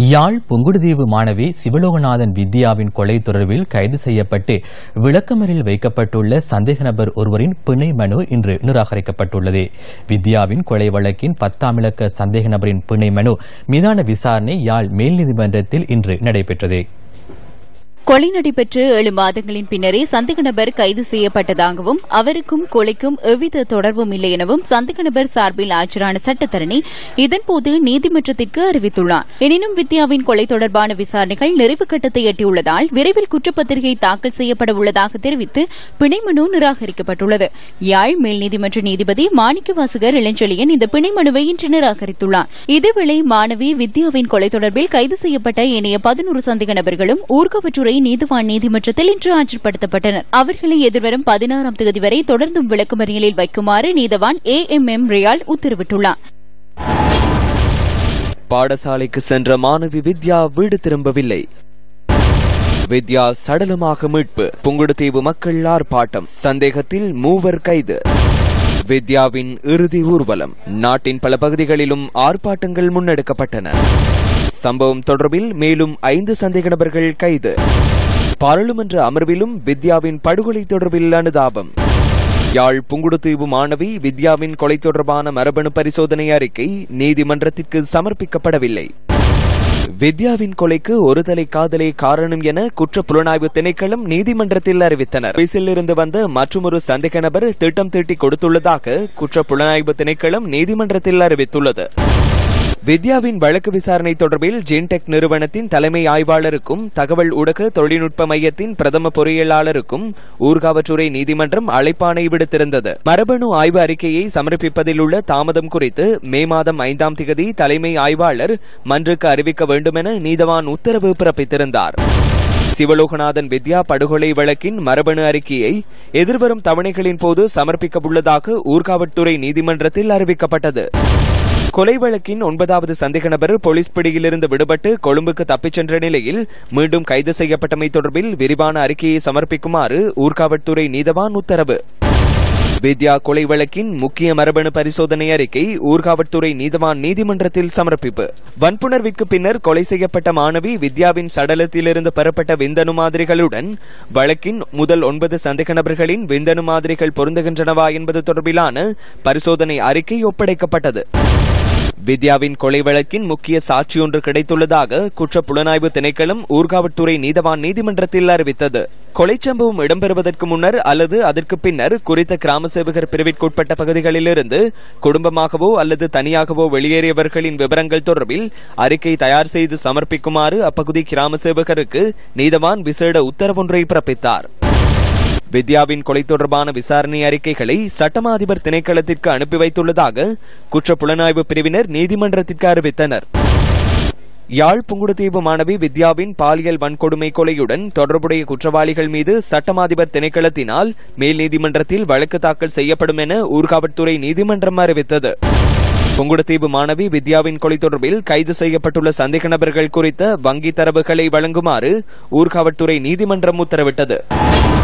யாழ் புங்குடுதீவு மாணவி சிவலோகநாதன் வித்யாவின் கொலை தொடர்பில் கைது செய்யப்பட்டு விளக்கமறில் வைக்கப்பட்டுள்ள சந்தேக நபர் ஒருவரின் பிணை மனு இன்று நிராகரிக்கப்பட்டுள்ளது வித்யாவின் கொலை வழக்கின் பத்தாம் இலக்க சந்தேக நபரின் பிணை மனு மீதான விசாரணை யாழ் மேல் நீதிமன்றத்தில் இன்று நடைபெற்றது கொலை நடைபெற்று ஏழு மாதங்களின் பின்னரே சந்தேக நபர் கைது செய்யப்பட்டதாகவும் அவருக்கும் கொலைக்கும் எவ்வித தொடர்பும் இல்லை எனவும் சந்தேக நபர் சார்பில் ஆஜரான சட்டத்தரணி இதன்போது நீதிமன்றத்திற்கு அறிவித்துள்ளார் எனினும் வித்யாவின் கொலை தொடர்பான விசாரணைகள் நிறைவு கட்டத்தை எட்டியுள்ளதால் விரைவில் குற்றப்பத்திரிகை தாக்கல் செய்யப்பட உள்ளதாக தெரிவித்து பிணை மனு நிராகரிக்கப்பட்டுள்ளது யாழ் மேல் நீதிமன்ற நீதிபதி மாணிக்கவாசகர் இளஞ்செழியன் இந்த பிணை மனுவை இன்று நிராகரித்துள்ளார் இதேவேளை மாணவி வித்யாவின் கொலை தொடர்பில் கைது செய்யப்பட்ட ஏனைய பதினோரு சந்தேக நபர்களும் ஊர்காவற்றுறை நீதிவான் நீதிமன்றத்தில் இன்று ஆஜர்படுத்தப்பட்டனர் அவர்களை எதிர்வரும் பதினாறாம் தேதி வரை தொடர்ந்தும் விளக்குமறியலில் வைக்குமாறு நீதவான் ஏ எம் எம் ரியால் உத்தரவிட்டுள்ளார் பாடசாலைக்கு சென்ற மாணவி வித்யா வீடு திரும்பவில்லை வித்யா சடலமாக மீட்பு புங்குடுதீவு மக்கள் ஆர்ப்பாட்டம் சந்தேகத்தில் மூவர் கைது வித்யாவின் இறுதி ஊர்வலம் நாட்டின் பல பகுதிகளிலும் ஆர்ப்பாட்டங்கள் முன்னெடுக்கப்பட்டன சம்பவம் தொடர்பில் மேலும் ஐந்து சந்தேக நபர்கள் கைது பாராளுமன்ற அமர்விலும் வித்யாவின் படுகொலை தொடர்பில் அனுதாபம் யாழ் புங்குடுதீவு மாணவி வித்யாவின் கொலை தொடர்பான மரபணு பரிசோதனை அறிக்கை நீதிமன்றத்திற்கு சமர்ப்பிக்கப்படவில்லை வித்யாவின் கொலைக்கு ஒரு தலை காதலே காரணம் என குற்ற புலனாய்வு திணைக்களம் நீதிமன்றத்தில் அறிவித்தனர் சுவிஸில் இருந்து வந்த மற்றொரு சந்தேக நபர் திட்டம் தீட்டி கொடுத்துள்ளதாக குற்ற புலனாய்வு திணைக்களம் நீதிமன்றத்தில் அறிவித்துள்ளது வித்யாவின் வழக்கு விசாரணை தொடர்பில் ஜென்டெக் நிறுவனத்தின் தலைமை ஆய்வாளருக்கும் தகவல் ஊடக தொழில்நுட்ப மையத்தின் பிரதம பொறியியலாளருக்கும் ஊர்காவற்றுறை நீதிமன்றம் அழைப்பாணை விடுத்திருந்தது மரபணு ஆய்வு அறிக்கையை சமர்ப்பிப்பதில் உள்ள தாமதம் குறித்து மே மாதம் ஐந்தாம் திகதி தலைமை ஆய்வாளர் மன்றுக்கு அறிவிக்க வேண்டுமென நீதவான் உத்தரவு பிறப்பித்திருந்தார் சிவலோகநாதன் வித்யா படுகொலை வழக்கின் மரபணு அறிக்கையை எதிர்வரும் தவணைகளின் போது சமர்ப்பிக்க உள்ளதாக ஊர்காவற்துறை நீதிமன்றத்தில் அறிவிக்கப்பட்டது கொலை வழக்கின் ஒன்பதாவது சந்தேக நபர் போலீஸ் பிடியிலிருந்து விடுபட்டு கொழும்புக்கு தப்பிச் சென்ற நிலையில் மீண்டும் கைது செய்யப்பட்டமை தொடர்பில் விரிவான அறிக்கையை சமர்ப்பிக்குமாறு ஊர்காவற்துறை நீதவான் உத்தரவு வித்யா கொலை வழக்கின் முக்கிய மரபணு பரிசோதனை அறிக்கை ஊர்காவற்துறை நீதவான் நீதிமன்றத்தில் சமர்ப்பிப்பு வன்புணர்விற்கு பின்னர் கொலை செய்யப்பட்ட மாணவி வித்யாவின் சடலத்திலிருந்து பெறப்பட்ட விந்தணு மாதிரிகளுடன் வழக்கின் முதல் ஒன்பது சந்தேக நபர்களின் விந்தணு மாதிரிகள் பொருந்துகின்றனவா என்பது தொடர்பிலான பரிசோதனை அறிக்கை ஒப்படைக்கப்பட்டது வித்யாவின் கொலை வழக்கின் முக்கிய சாட்சி ஒன்று கிடைத்துள்ளதாக குற்ற புலனாய்வு திணைக்களம் ஊர்காவற்துறை நீதவான் நீதிமன்றத்தில் அறிவித்தது கொலை சம்பவம் இடம்பெறுவதற்கு முன்னர் அல்லது அதற்கு பின்னர் குறித்த கிராம சேவகர் பிரிவிற்குட்பட்ட பகுதிகளிலிருந்து குடும்பமாகவோ அல்லது தனியாகவோ வெளியேறியவர்களின் விவரங்கள் தொடர்பில் அறிக்கை தயார் செய்து சமர்ப்பிக்குமாறு அப்பகுதி கிராம சேவகருக்கு நீதவான் விசேட உத்தரவொன்றை பிறப்பித்தார் வித்யாவின் கொலை தொடர்பான விசாரணை அறிக்கைகளை சட்டமா அதிபர் திணைக்களத்திற்கு அனுப்பி வைத்துள்ளதாக குற்ற புலனாய்வு பிரிவினர் நீதிமன்றத்திற்கு அறிவித்தனர் யாழ் புங்குடுதீவு மாணவி வித்யாவின் பாலியல் வன்கொடுமை கொலையுடன் தொடர்புடைய குற்றவாளிகள் மீது சட்டமாதிபர் திணைக்களத்தினால் மேல் நீதிமன்றத்தில் வழக்கு தாக்கல் செய்யப்படும் என ஊர்காவற்துறை நீதிமன்றம் அறிவித்தது புங்குடுதீவு மாணவி வித்யாவின் கொலை தொடர்பில் கைது செய்யப்பட்டுள்ள சந்தேக நபர்கள் குறித்த வங்கி தரவுகளை வழங்குமாறு ஊர்காவற்துறை நீதிமன்றம் உத்தரவிட்டது